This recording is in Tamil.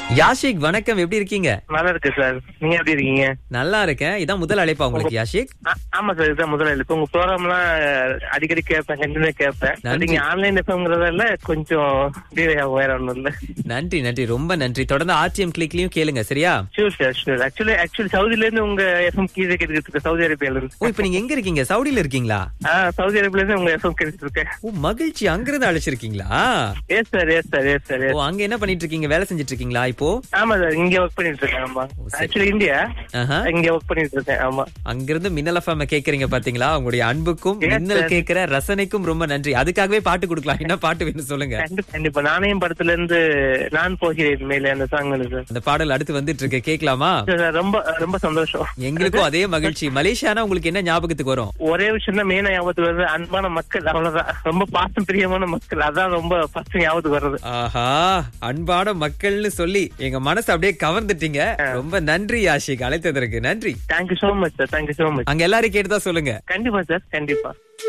யாஷிக் வணக்கம் எப்படி இருக்கீங்க நல்லா இருக்கு சார் நீங்க எப்படி இருக்கீங்க நல்லா இருக்கேன் இதான் முதல் அழைப்பா உங்களுக்கு யாஷிக் ஆ- ஆமா சார் இதுதான் முதல்ல இப்ப உங்க ப்ரோக்ராம்லாம் அடிக்கடி கேட்பேன் கண்டினியூ கேட்பேன் நன்றி. நீங்க ஆன்லைன் எஃப்எம்ங்கிறதால கொஞ்சம் டிலே ஆகும் வேற ஒண்ணும் இல்ல நன்றி நன்றி ரொம்ப நன்றி தொடர்ந்து ஆர்டிஎம் கிளிக்லயும் கேளுங்க சரியா sure sir sure actually actually சவுதில இருந்து உங்க எஃப்எம் கீழே கேட்டுக்கிட்டு இருக்கேன் சவுதி அரேபியால இருந்து ஓ இப்ப நீங்க எங்க இருக்கீங்க சவுடியில இருக்கீங்களா ஆ சவுதி அரேபியால இருந்து உங்க எஃப்எம் கேட்டுட்டு இருக்கேன் ஓ மகிழ்ச்சி அங்கிருந்து அழைச்சிருக்கீங்களா yes sir yes sir yes sir ஓ அங்க என்ன பண்ணிட்டு இருக்கீங்க வேலை செஞ்சுட்டு இருக்கீங்களா இப்போ ஆமா சார் இங்க ஒர்க் பண்ணிட்டு இருக்கேன் ஆமா சரி. ஆக்சுவலி இந்தியா ஆஹா. இங்க ஒர்க் பண்ணிட்டு இருக்கேன் ஆமா அங்கிருந்து மின்னல் எஃப்எம் கேக்குறீங்க பாத்தீங்களா உங்களுடைய அன்புக்கும் Yes, மின்னல் sir. கேக்குற ரசனைக்கும் ரொம்ப நன்றி அதுக்காகவே பாட்டு கொடுக்கலாம் என்ன பாட்டு வேணும் சொல்லுங்க கண்டிப்பா கண்டிப்பா நாணயம் படத்துல இருந்து நான் போகிறேன் மேலே அந்த சாங் சார் அந்த பாடல் அடுத்து வந்துட்டு இருக்கு கேட்கலாமா சார், ரொம்ப ரொம்ப சந்தோஷம் எங்களுக்கும் அதே மகிழ்ச்சி மலேசியானா உங்களுக்கு என்ன ஞாபகத்துக்கு வரும் ஒரே விஷயம் தான் மெயின் ஞாபகத்துக்கு வருது அன்பான மக்கள் அவ்வளவுதான் ரொம்ப பாசம் பிரியமான மக்கள் அதான் ரொம்ப ஃபர்ஸ்ட் ஞாபகத்துக்கு வர்றது ஆஹா அன்பான மக்கள்னு சொல்லி எங்க மனசு அப்படியே கவர்ந்துட்டீங்க ரொம்ப நன்றி யாஷிக் அழைத்ததற்கு நன்றி thank you so much sir thank you so much அங்க எல்லாரும் கேட்டுதான் சொல்லுங்க கண்டிப்பா சார் கண்டிப்பா